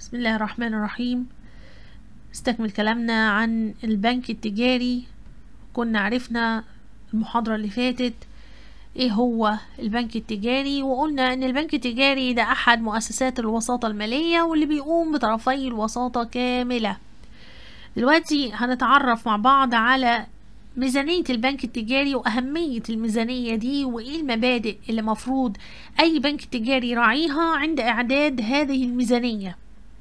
بسم الله الرحمن الرحيم استكمل كلامنا عن البنك التجاري كنا عرفنا المحاضرة اللي فاتت ايه هو البنك التجاري وقلنا ان البنك التجاري ده احد مؤسسات الوساطة المالية واللي بيقوم بطرفي الوساطة كاملة دلوقتي هنتعرف مع بعض على ميزانية البنك التجاري وأهمية الميزانية دي وإيه المبادئ اللي مفروض أي بنك تجاري يراعيها عند إعداد هذه الميزانية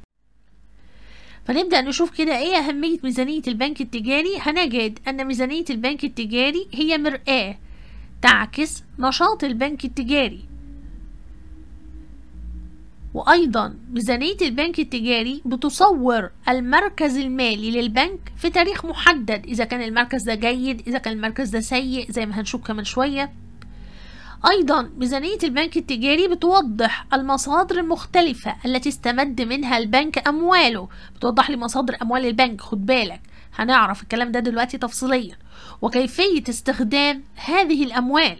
فنبدأ نشوف كده إيه أهمية ميزانية البنك التجاري هنجد أن ميزانية البنك التجاري هي مرآة تعكس نشاط البنك التجاري وأيضا ميزانية البنك التجاري بتصور المركز المالي للبنك في تاريخ محدد إذا كان المركز ده جيد إذا كان المركز ده سيء زي ما هنشوف كمان شوية أيضا ميزانية البنك التجاري بتوضح المصادر المختلفة التي استمد منها البنك أمواله بتوضح لي مصادر أموال البنك خد بالك هنعرف الكلام ده دلوقتي تفصيليا وكيفية استخدام هذه الأموال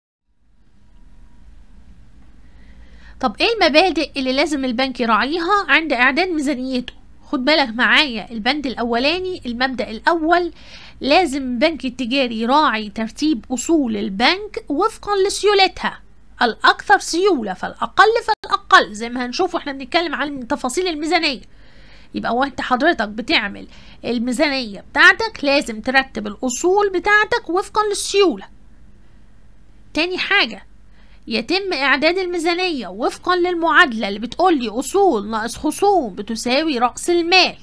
طب ايه المبادئ اللي لازم البنك يراعيها عند اعداد ميزانيته خد بالك معايا البند الاولاني المبدأ الاول لازم البنك التجاري يراعي ترتيب اصول البنك وفقا لسيولتها الاكثر سيولة فالاقل فالاقل زي ما هنشوف واحنا بنتكلم عن تفاصيل الميزانية يبقى وانت حضرتك بتعمل الميزانية بتاعتك لازم ترتب الاصول بتاعتك وفقا للسيولة تاني حاجة يتم إعداد الميزانية وفقا للمعادلة اللي بتقولي أصول ناقص خصوم بتساوي رأس المال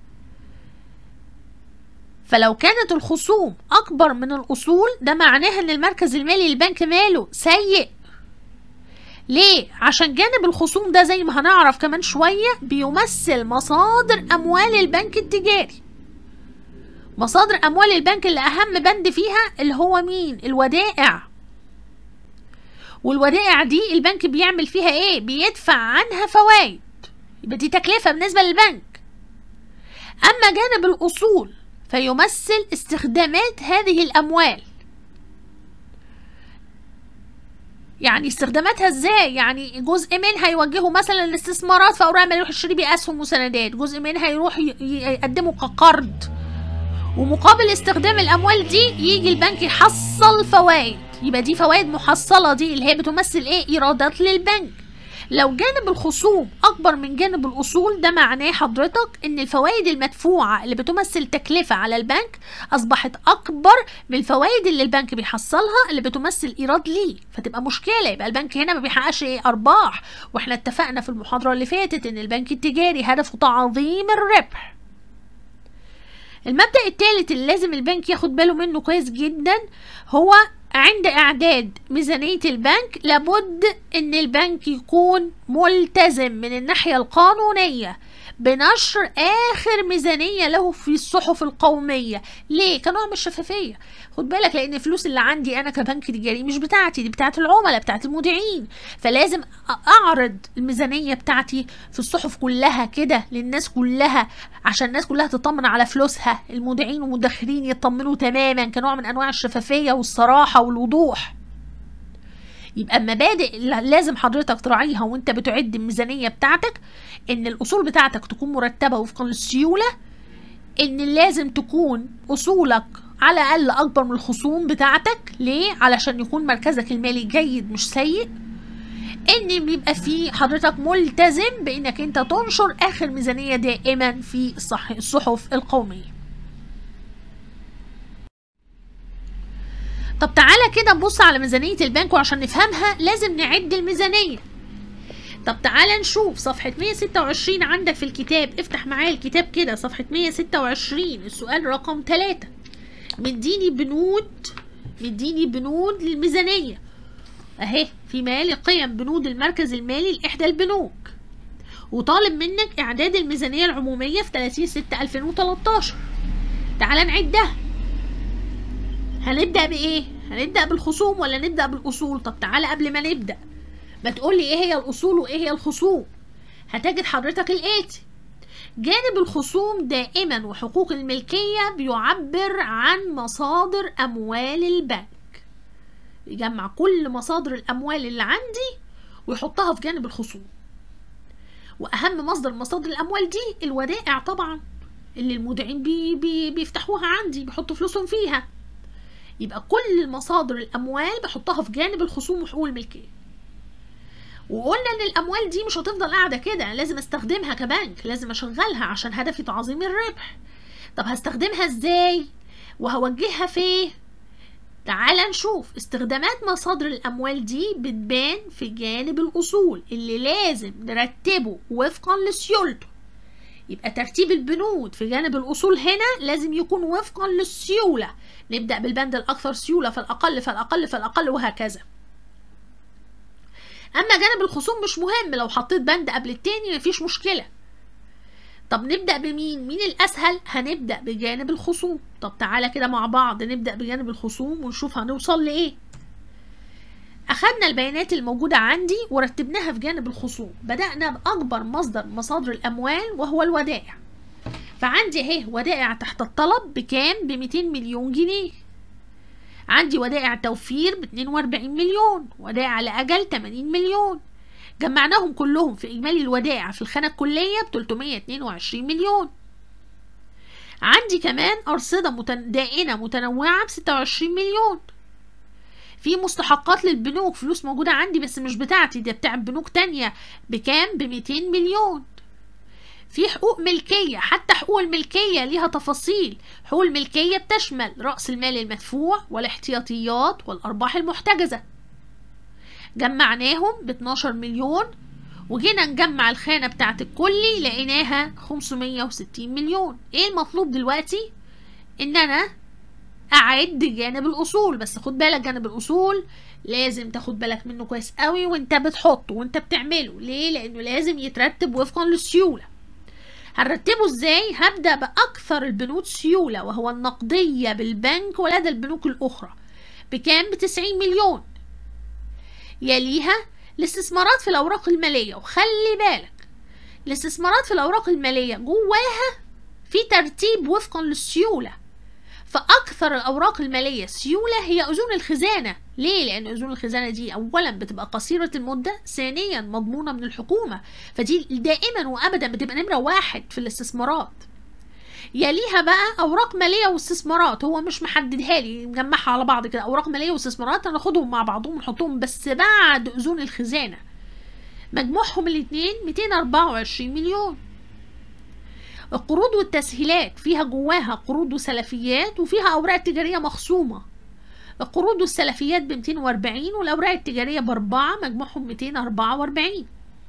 فلو كانت الخصوم أكبر من الأصول ده معناها إن المركز المالي للبنك ماله سيء ليه؟ عشان جانب الخصوم ده زي ما هنعرف كمان شوية بيمثل مصادر أموال البنك التجاري مصادر أموال البنك اللي أهم بند فيها اللي هو مين؟ الودائع والودائع دي البنك بيعمل فيها ايه بيدفع عنها فوائد يبقى دي تكلفة بالنسبة للبنك اما جانب الاصول فيمثل استخدامات هذه الاموال يعني استخداماتها ازاي يعني جزء منها يوجهه مثلا الاستثمارات في اوراق يروح يشتري بيه اسهم وسندات جزء منها يروح يقدمه كقرض ومقابل استخدام الاموال دي يجي البنك يحصل فوائد يبقى دي فوائد محصلة دي اللي هي بتمثل ايه ايرادات للبنك لو جانب الخصوم اكبر من جانب الاصول ده معناه حضرتك ان الفوائد المدفوعة اللي بتمثل تكلفة على البنك اصبحت اكبر من الفوائد اللي البنك بيحصلها اللي بتمثل ايراد ليه فتبقى مشكلة يبقى البنك هنا ما بيحققش ايه ارباح واحنا اتفقنا في المحاضرة اللي فاتت ان البنك التجاري هدفه تعظيم الربح المبدأ الثالث اللي لازم البنك ياخد باله منه كويس جدا هو عند إعداد ميزانية البنك لابد إن البنك يكون ملتزم من الناحية القانونية بنشر آخر ميزانية له في الصحف القومية ليه؟ كنوع من الشفافية خد بالك لأن الفلوس اللي عندي أنا كبنك تجاري مش بتاعتي دي بتاعت العملاء بتاعت المودعين فلازم أعرض الميزانية بتاعتي في الصحف كلها كده للناس كلها عشان الناس كلها تطمن على فلوسها المودعين والمدخرين يطمنوا تماما كنوع من أنواع الشفافية والصراحة والوضوح يبقى المبادئ اللي لازم حضرتك تراعيها وانت بتعد الميزانيه بتاعتك ان الاصول بتاعتك تكون مرتبه وفقا للسيوله ان لازم تكون اصولك على الاقل اكبر من الخصوم بتاعتك ليه علشان يكون مركزك المالي جيد مش سيء ان بيبقى في حضرتك ملتزم بانك انت تنشر اخر ميزانيه دائما في الصحف القوميه طب تعالى كده نبص على ميزانية البنك وعشان نفهمها لازم نعد الميزانية طب تعالى نشوف صفحة 126 عندك في الكتاب افتح معايا الكتاب كده صفحة 126 السؤال رقم 3 مديني بنود مديني بنود للميزانية اهي في مال قيم بنود المركز المالي لإحدى البنوك وطالب منك إعداد الميزانية العمومية في 30 6 2013 تعالى نعدها هنبدأ بإيه؟ هنبدأ بالخصوم ولا نبدأ بالأصول؟ طب تعالى قبل ما نبدأ ما تقولي إيه هي الأصول وإيه هي الخصوم؟ هتجد حضرتك الآتي جانب الخصوم دائما وحقوق الملكية بيعبر عن مصادر أموال البنك يجمع كل مصادر الأموال اللي عندي ويحطها في جانب الخصوم واهم مصدر مصادر الاموال دي الودائع طبعا اللي المودعين بي بي بيفتحوها عندي بيحطوا فلوسهم فيها يبقى كل المصادر الاموال بحطها في جانب الخصوم وحقوق الملكيه وقلنا ان الاموال دي مش هتفضل قاعده كده لازم استخدمها كبنك لازم اشغلها عشان هدفي تعظيم الربح طب هستخدمها ازاي وهوجهها فين تعال نشوف استخدامات مصادر الأموال دي بتبان في جانب الأصول اللي لازم نرتبه وفقا لسيولته يبقى ترتيب البنود في جانب الأصول هنا لازم يكون وفقا للسيولة نبدأ بالبند الأكثر سيولة فالأقل فالأقل فالأقل وهكذا أما جانب الخصوم مش مهم لو حطيت بند قبل التاني مفيش مشكلة طب نبدأ بمين؟ مين الأسهل؟ هنبدأ بجانب الخصوم طب تعالى كده مع بعض نبدأ بجانب الخصوم ونشوف هنوصل لإيه أخدنا البيانات الموجودة عندي ورتبناها في جانب الخصوم بدأنا بأكبر مصدر مصادر الأموال وهو الودائع فعندي اهي ودائع تحت الطلب بكام؟ ب 200 مليون جنيه عندي ودائع توفير ب 42 مليون ودائع لأجل 80 مليون جمعناهم كلهم في إجمالي الودائع في الخانة الكلية ب 322 مليون عندي كمان أرصدة متن... دائنة متنوعة ب 26 مليون في مستحقات للبنوك فلوس موجودة عندي بس مش بتاعتي ده بتاع بنوك تانية بكام ب 200 مليون في حقوق ملكية حتى حقوق الملكية ليها تفاصيل حقوق الملكية بتشمل رأس المال المدفوع والاحتياطيات والأرباح المحتجزة جمعناهم ب 12 مليون وجينا نجمع الخانة بتاعت الكلي لقيناها 560 مليون ايه المطلوب دلوقتي ان انا اعد جانب الاصول بس خد بالك جانب الاصول لازم تاخد بالك منه كويس قوي وانت بتحطه وانت بتعمله ليه لانه لازم يترتب وفقا للسيوله هنرتبه ازاي هبدا باكثر البنود سيوله وهو النقديه بالبنك ولدى البنوك الاخرى بكام ب 90 مليون يليها الاستثمارات في الأوراق المالية وخلي بالك الاستثمارات في الأوراق المالية جواها في ترتيب وفقا للسيولة فأكثر الأوراق المالية سيولة هي أذون الخزانة ليه؟ لأن أذون الخزانة دي أولا بتبقى قصيرة المدة ثانيا مضمونة من الحكومة فدي دائما وأبدا بتبقى نمرة واحد في الاستثمارات يليها بقى اوراق ماليه واستثمارات هو مش محددها لي مجمعها على بعض كده اوراق ماليه واستثمارات هناخدهم مع بعضهم ونحطهم بس بعد اذون الخزانه مجموعهم الاثنين 224 مليون القروض والتسهيلات فيها جواها قروض وسلفيات وفيها اوراق تجاريه مخصومه القروض والسلفيات ب 240 والاوراق التجاريه باربعه مجموعهم 244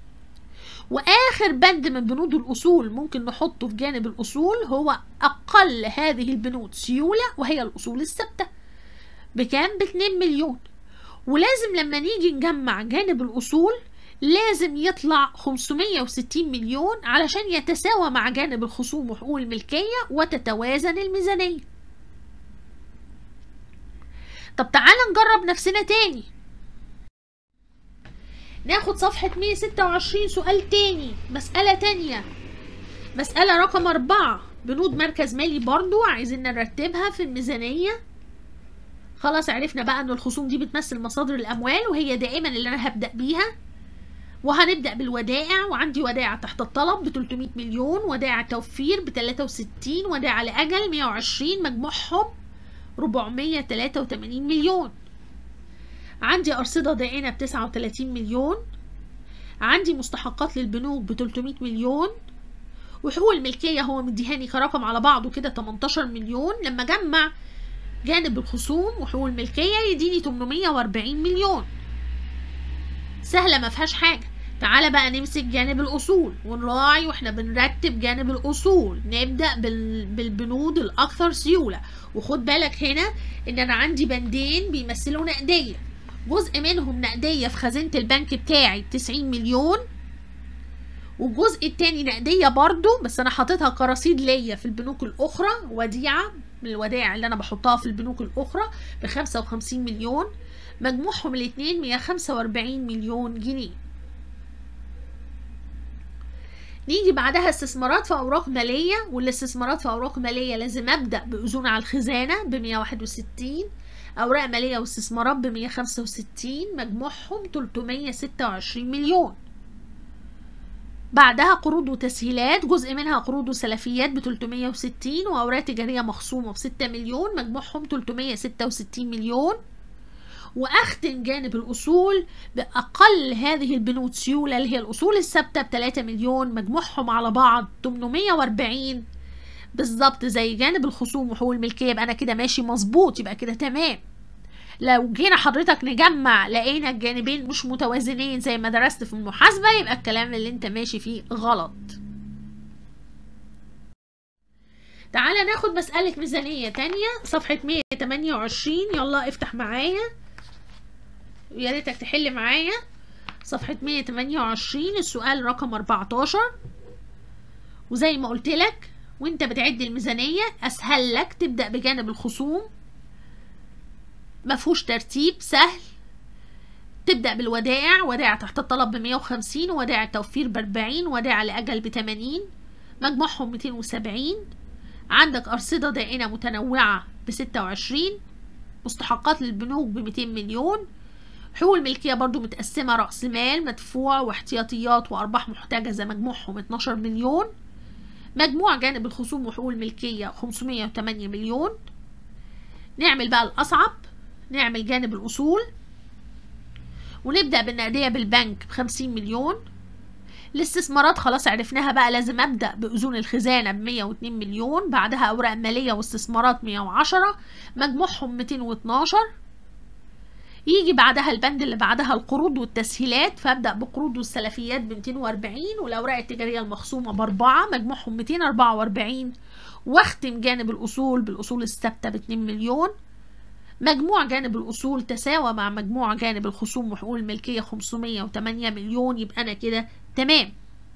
واخر بند من بنود الاصول ممكن نحطه في جانب الاصول هو اقل هذه البنود سيوله وهي الاصول الثابته بكام ب 2 مليون ولازم لما نيجي نجمع جانب الاصول لازم يطلع 560 مليون علشان يتساوى مع جانب الخصوم وحقوق الملكيه وتتوازن الميزانيه طب تعالى نجرب نفسنا تاني ناخد صفحة 126 سؤال تاني مسألة تانية مسألة رقم أربعة بنود مركز مالي برضو عايزين نرتبها في الميزانية خلاص عرفنا بقى ان الخصوم دي بتمثل مصادر الأموال وهي دائما اللي أنا هبدأ بيها وهنبدأ بالودائع وعندي ودائع تحت الطلب ب 300 مليون ودائع توفير ب 63 ودائع لأجل 120 مجموعهم 483 مليون عندي أرصدة دائنة ب 39 مليون عندي مستحقات للبنوك ب 300 مليون وحقوق الملكية هو مديهاني كرقم على بعضه كده 18 مليون لما جمع جانب الخصوم وحقوق الملكية يديني 840 مليون سهلة ما فيهاش حاجة تعالى بقى نمسك جانب الأصول ونراعي واحنا بنرتب جانب الأصول نبدأ بال... بالبنود الأكثر سيولة وخد بالك هنا إن أنا عندي بندين بيمثلوا نقدية جزء منهم نقدية في خزينة البنك بتاعي 90 مليون والجزء التاني نقدية برضو بس أنا حاططها كرصيد ليا في البنوك الأخرى وديعة من الودائع اللي أنا بحطها في البنوك الأخرى بخمسة وخمسين مليون مجموعهم الاتنين مية خمسة وأربعين مليون جنيه نيجي بعدها استثمارات في أوراق مالية والاستثمارات في أوراق مالية لازم أبدأ بأذون على الخزانة بمية واحد وستين أوراق مالية واستثمارات بمية خمسة وستين مجموعهم تلتمية ستة وعشرين مليون بعدها قروض وتسهيلات جزء منها قروض وسلفيات ب 360 وأوراق تجارية مخصومة ب 6 مليون مجموعهم 366 مليون واختم جانب الاصول باقل هذه البنود سيوله اللي هي الاصول الثابته ب 3 مليون مجموعهم على بعض 840 بالظبط زي جانب الخصوم وحقوق الملكيه يبقى انا كده ماشي مظبوط يبقى كده تمام لو جينا حضرتك نجمع لقينا الجانبين مش متوازنين زي ما درست في المحاسبه يبقى الكلام اللي انت ماشي فيه غلط تعالى ناخد مسألة ميزانية تانية صفحة 128 يلا افتح معايا يا ريتك تحل معايا صفحة 128 السؤال رقم 14 وزي ما قلت لك وانت بتعد الميزانية اسهل لك تبدأ بجانب الخصوم مفهوش ترتيب سهل تبدأ بالودائع ودائع تحت الطلب ب 150 ودائع التوفير ب 40 ودائع لأجل ب 80 مجموعهم 270 عندك أرصدة دائنة متنوعة ب 26 مستحقات للبنوك ب 200 مليون حقوق الملكية برضو متقسمة رأس مال مدفوع واحتياطيات وأرباح محتجزة مجموعهم 12 مليون مجموع جانب الخصوم وحقوق الملكية 508 مليون نعمل بقى الأصعب نعمل جانب الأصول ونبدأ بالنقدية بالبنك بخمسين مليون الاستثمارات خلاص عرفناها بقى لازم أبدأ بأذون الخزانة بمية واتنين مليون بعدها أوراق مالية واستثمارات مية وعشرة مجموعهم ميتين واتناشر يجي بعدها البند اللي بعدها القروض والتسهيلات فابدا بقروض والسلفيات ب 240 والاوراق التجاريه المخصومه باربعه مجموعهم 244 واختم جانب الاصول بالاصول الثابته ب 2 مليون مجموع جانب الأصول تساوى مع مجموع جانب الخصوم وحقوق الملكية 508 مليون يبقى أنا كده تمام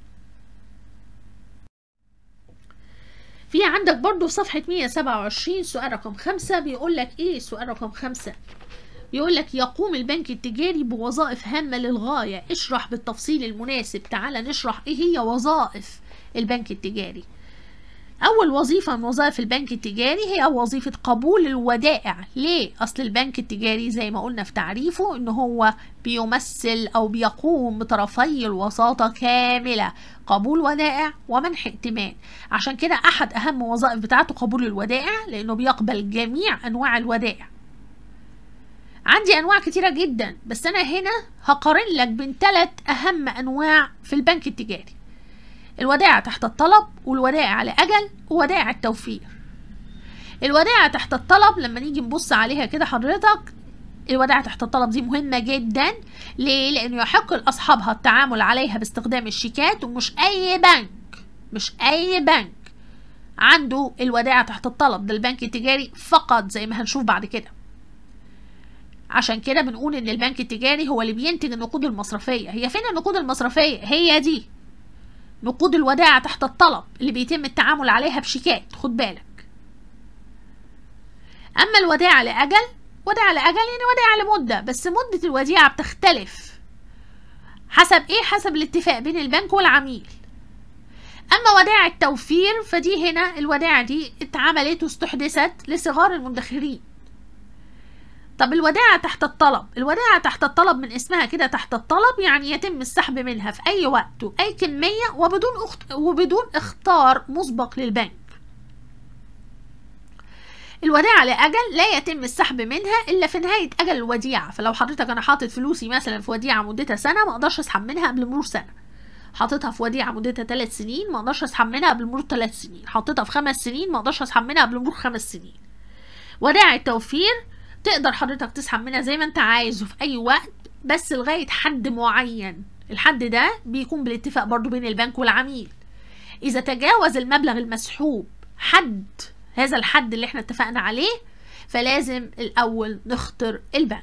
في عندك برضو في صفحة 127 سؤال رقم خمسة بيقول لك إيه سؤال رقم خمسة بيقول لك يقوم البنك التجاري بوظائف هامة للغاية اشرح بالتفصيل المناسب تعالى نشرح إيه هي وظائف البنك التجاري أول وظيفة من وظائف البنك التجاري هي وظيفة قبول الودائع ليه؟ أصل البنك التجاري زي ما قلنا في تعريفه إن هو بيمثل أو بيقوم بطرفي الوساطة كاملة قبول ودائع ومنح ائتمان عشان كده أحد أهم وظائف بتاعته قبول الودائع لأنه بيقبل جميع أنواع الودائع عندي أنواع كتيرة جدا بس أنا هنا هقارن لك بين ثلاث أهم أنواع في البنك التجاري الودائع تحت الطلب والودائع على أجل وودائع التوفير الودائع تحت الطلب لما نيجي نبص عليها كده حضرتك الودائع تحت الطلب دي مهمة جدا ليه؟ لأنه يحق لأصحابها التعامل عليها باستخدام الشيكات ومش أي بنك مش أي بنك عنده الودائع تحت الطلب ده البنك التجاري فقط زي ما هنشوف بعد كده عشان كده بنقول ان البنك التجاري هو اللي بينتج النقود المصرفية هي فين النقود المصرفية هي دي نقود الودائع تحت الطلب اللي بيتم التعامل عليها بشيكات خد بالك اما الودائع لاجل ودائع لاجل يعني ودائع لمده بس مده الوديعه بتختلف حسب ايه حسب الاتفاق بين البنك والعميل اما ودائع التوفير فدي هنا الودائع دي اتعملت واستحدثت لصغار المدخرين طب الودائع تحت الطلب الودائع تحت الطلب من اسمها كده تحت الطلب يعني يتم السحب منها في اي وقت واي كميه وبدون أخت... وبدون اختار مسبق للبنك الودائع لأجل لا يتم السحب منها إلا في نهاية أجل الوديعة فلو حضرتك أنا حاطط فلوسي مثلا في وديعة مدتها سنة ما أقدرش أسحب منها قبل مرور سنة حاططها في وديعة مدتها ثلاث سنين ما أقدرش أسحب منها قبل مرور ثلاث سنين حاططها في خمس سنين ما أقدرش أسحب منها قبل مرور خمس سنين ودائع التوفير تقدر حضرتك تسحب منها زي ما انت عايز وفي اي وقت بس لغاية حد معين الحد ده بيكون بالاتفاق برضو بين البنك والعميل اذا تجاوز المبلغ المسحوب حد هذا الحد اللي احنا اتفقنا عليه فلازم الاول نختار البنك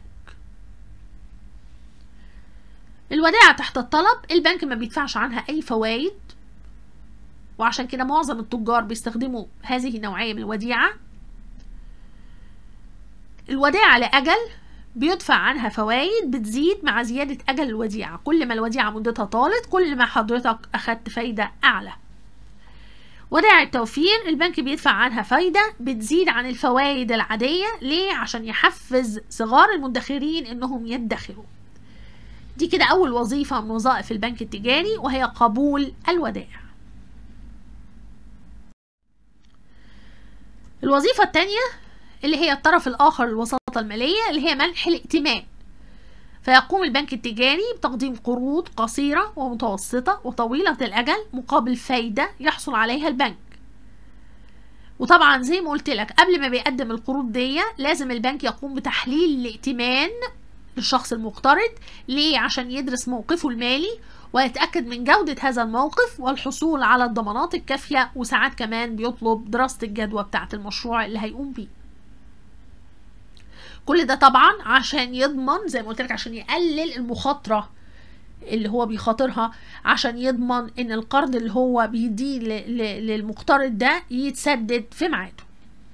الودائع تحت الطلب البنك ما بيدفعش عنها اي فوائد وعشان كده معظم التجار بيستخدموا هذه النوعية من الوديعة الوديعة لأجل بيدفع عنها فوائد بتزيد مع زيادة أجل الوديعة كل ما الوديعة مدتها طالت كل ما حضرتك أخدت فايدة أعلى ودائع التوفير البنك بيدفع عنها فايدة بتزيد عن الفوائد العادية ليه؟ عشان يحفز صغار المدخرين إنهم يدخروا دي كده أول وظيفة من وظائف البنك التجاري وهي قبول الودائع الوظيفة الثانية اللي هي الطرف الآخر للوساطة المالية اللي هي منح الائتمان فيقوم البنك التجاري بتقديم قروض قصيرة ومتوسطة وطويلة الأجل مقابل فايدة يحصل عليها البنك وطبعا زي ما قلت لك قبل ما بيقدم القروض دي لازم البنك يقوم بتحليل الائتمان للشخص المقترض ليه عشان يدرس موقفه المالي ويتأكد من جودة هذا الموقف والحصول على الضمانات الكافية وساعات كمان بيطلب دراسة الجدوى بتاعة المشروع اللي هيقوم بيه كل ده طبعا عشان يضمن زي ما قلت لك عشان يقلل المخاطرة اللي هو بيخاطرها عشان يضمن ان القرض اللي هو بيديه للمقترض ده يتسدد في ميعاده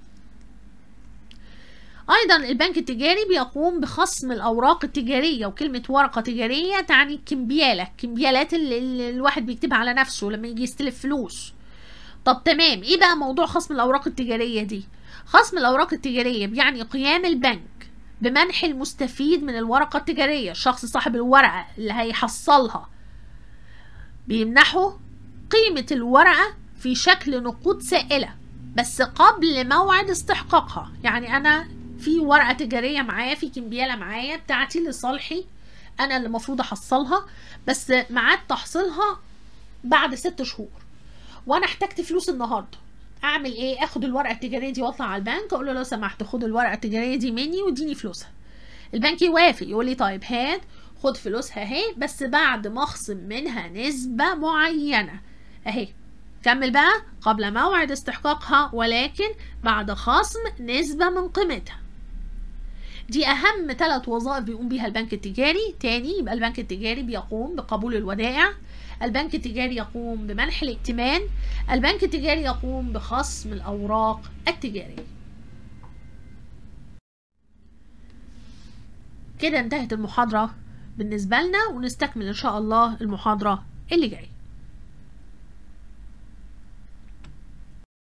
ايضا البنك التجاري بيقوم بخصم الاوراق التجاريه وكلمه ورقه تجاريه تعني كمبياله كمبيالات اللي, اللي الواحد بيكتبها على نفسه لما يجي يستلف فلوس طب تمام ايه بقى موضوع خصم الاوراق التجاريه دي خصم الاوراق التجاريه بيعني قيام البنك بمنح المستفيد من الورقه التجاريه الشخص صاحب الورقه اللي هيحصلها بيمنحه قيمه الورقه في شكل نقود سائله بس قبل موعد استحقاقها يعني انا في ورقه تجاريه معايا في كمبياله معايا بتاعتي لصالحي انا اللي المفروض احصلها بس ميعاد تحصيلها بعد ست شهور وانا احتجت فلوس النهارده اعمل ايه اخد الورقه التجاريه دي واطلع على البنك اقول له لو سمحت خد الورقه التجاريه دي مني واديني فلوسها البنك يوافق يقول لي طيب هات خد فلوسها اهي بس بعد ما اخصم منها نسبه معينه اهي كمل بقى قبل موعد استحقاقها ولكن بعد خصم نسبه من قيمتها دي أهم ثلاث وظائف بيقوم بيها البنك التجاري تاني يبقى البنك التجاري بيقوم بقبول الودائع البنك التجاري يقوم بمنح الائتمان البنك التجاري يقوم بخصم الأوراق التجارية كده انتهت المحاضرة بالنسبة لنا ونستكمل إن شاء الله المحاضرة اللي جايه